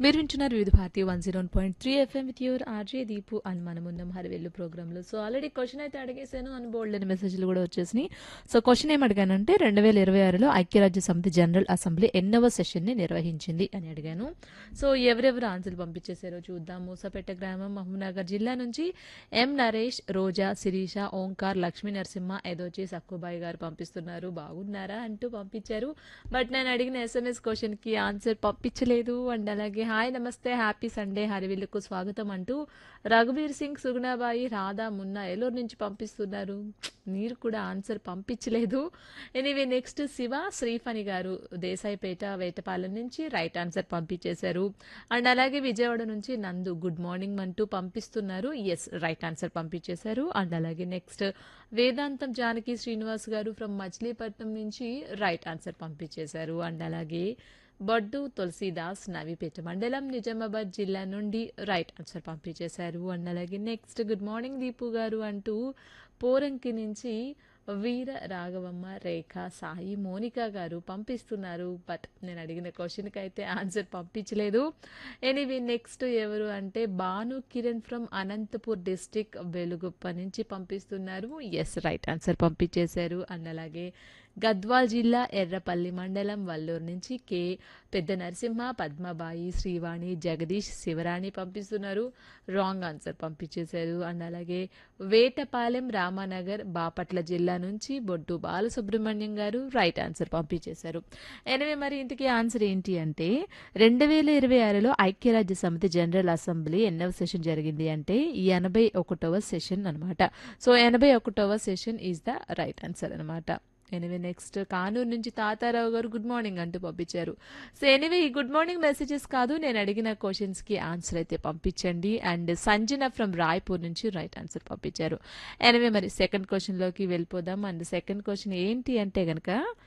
మీరు వింటున్నారు Vividha Bharati one zero point three FM with your RJ Deepu అని మనం ఉన్నాం హరివెల్లు ప్రోగ్రాంలో సో ఆల్రెడీ క్వశ్చన్ అయితే అడిగేశాను అని బోల్డ్ అని మెసేజ్లు కూడా వచ్చేసినాయి సో క్వశ్చన్ ఏం అడిగానంటే రెండు వేల ఇరవై ఆరులో ఐక్యరాజ్య సమితి జనరల్ అసెంబ్లీ ఎన్నవ సెషన్ని నిర్వహించింది అని అడిగాను సో ఎవరెవరు ఆన్సర్లు పంపించేశారో చూద్దాం మూసపేట గ్రామం మహబూబ్నగర్ జిల్లా నుంచి ఎం నరేష్ రోజా శిరీష ఓంకార్ లక్ష్మీ నరసింహ ఎదోచి సక్కుబాయి గారు పంపిస్తున్నారు బాగున్నారా అంటూ పంపించారు బట్ నేను అడిగిన ఎస్ఎంఎస్ క్వశ్చన్కి ఆన్సర్ పంపించలేదు అండ్ అలాగే హాయ్ నమస్తే హ్యాపీ సండే హరివిల్లుకు స్వాగతం అంటూ రఘువీర్ సింగ్ సుగుణాబాయి రాధా మున్నా ఏలూరు నుంచి పంపిస్తున్నారు మీరు కూడా ఆన్సర్ పంపించలేదు ఎనీవే నెక్స్ట్ శివ శ్రీఫణి గారు దేశాయిపేట వేటపాలెం నుంచి రైట్ ఆన్సర్ పంపించేశారు అండ్ అలాగే విజయవాడ నుంచి నందు గుడ్ మార్నింగ్ అంటూ పంపిస్తున్నారు ఎస్ రైట్ ఆన్సర్ పంపించేశారు అండ్ అలాగే నెక్స్ట్ వేదాంతం జానకి శ్రీనివాస్ గారు ఫ్రమ్ మచిలీపట్నం నుంచి రైట్ ఆన్సర్ పంపించేశారు అండ్ అలాగే బొడ్డు తులసీదాస్ నవీపేట మండలం నిజామాబాద్ జిల్లా నుండి రైట్ ఆన్సర్ పంపించేశారు అండ్ అలాగే next good morning Deepu garu అంటూ పోరంకి నుంచి వీర రాఘవమ్మ రేఖ సాయి మోనిక గారు పంపిస్తున్నారు బట్ నేను అడిగిన క్వశ్చన్కి అయితే ఆన్సర్ పంపించలేదు ఎనీవే నెక్స్ట్ ఎవరు అంటే భాను కిరణ్ ఫ్రమ్ అనంతపూర్ డిస్టిక్ వెలుగుప్ప నుంచి పంపిస్తున్నారు ఎస్ రైట్ ఆన్సర్ పంపించేశారు అండ్ అలాగే గద్వాల్ జిల్లా ఎర్రపల్లి మండలం వల్లూరు నుంచి కే పెద్ద నరసింహ పద్మబాయి శ్రీవాణి జగదీష్ శివరాణి పంపిస్తున్నారు రాంగ్ ఆన్సర్ పంపించేశారు అండ్ అలాగే వేటపాలెం రామానగర్ బాపట్ల జిల్లా నుంచి బొడ్డు బాలసుబ్రహ్మణ్యం గారు రైట్ ఆన్సర్ పంపించేశారు ఎనివే మరి ఇంతకీ ఆన్సర్ ఏంటి అంటే రెండు వేల ఇరవై ఆరులో ఐక్యరాజ్య సమితి జనరల్ అసెంబ్లీ ఎన్నవ సెషన్ జరిగింది అంటే ఎనభై ఒకటవ సెషన్ అనమాట సో ఎనభై ఒకటవ session is the right answer అనమాట ఎనివే నెక్స్ట్ కానూరు నుంచి తాతారావు గారు గుడ్ మార్నింగ్ అంటూ పంపించారు సో ఎనివే ఈ గుడ్ మార్నింగ్ మెసేజెస్ కాదు నేను అడిగిన క్వశ్చన్స్కి ఆన్సర్ అయితే పంపించండి అండ్ సంజన ఫ్రమ్ రాయ్పూర్ నుంచి రైట్ ఆన్సర్ పంపించారు ఎనివే మరి సెకండ్ క్వశ్చన్లోకి వెళ్ళిపోదాం అండ్ సెకండ్ క్వశ్చన్ ఏంటి అంటే కనుక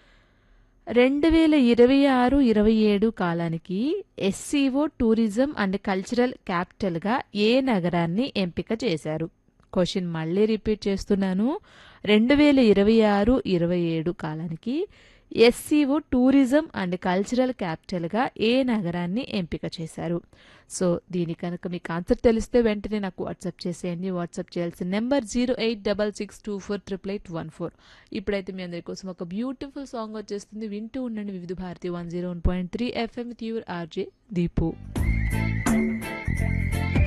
రెండు వేల ఇరవై ఆరు ఇరవై ఏడు కాలానికి ఎస్సీఓ టూరిజం అండ్ కల్చరల్ క్యాపిటల్గా ఏ నగరాన్ని ఎంపిక చేశారు క్వశ్చన్ మళ్ళీ రిపీట్ చేస్తున్నాను రెండు వేల ఇరవై ఆరు ఇరవై ఏడు కాలానికి ఎస్సీఓ టూరిజం అండ్ కల్చరల్ క్యాపిటల్గా ఏ నగరాన్ని ఎంపిక చేశారు సో దీని కనుక మీకు ఆన్సర్ తెలిస్తే వెంటనే నాకు వాట్సాప్ చేసేయండి వాట్సాప్ చేయాల్సిన number zero eight double six two four triple eight one four ఇప్పుడైతే మీ అందరి కోసం ఒక బ్యూటిఫుల్ సాంగ్ వచ్చేస్తుంది వింటూ ఉండండి Vividha Bharati one zero one point three FM with your RJ Deepu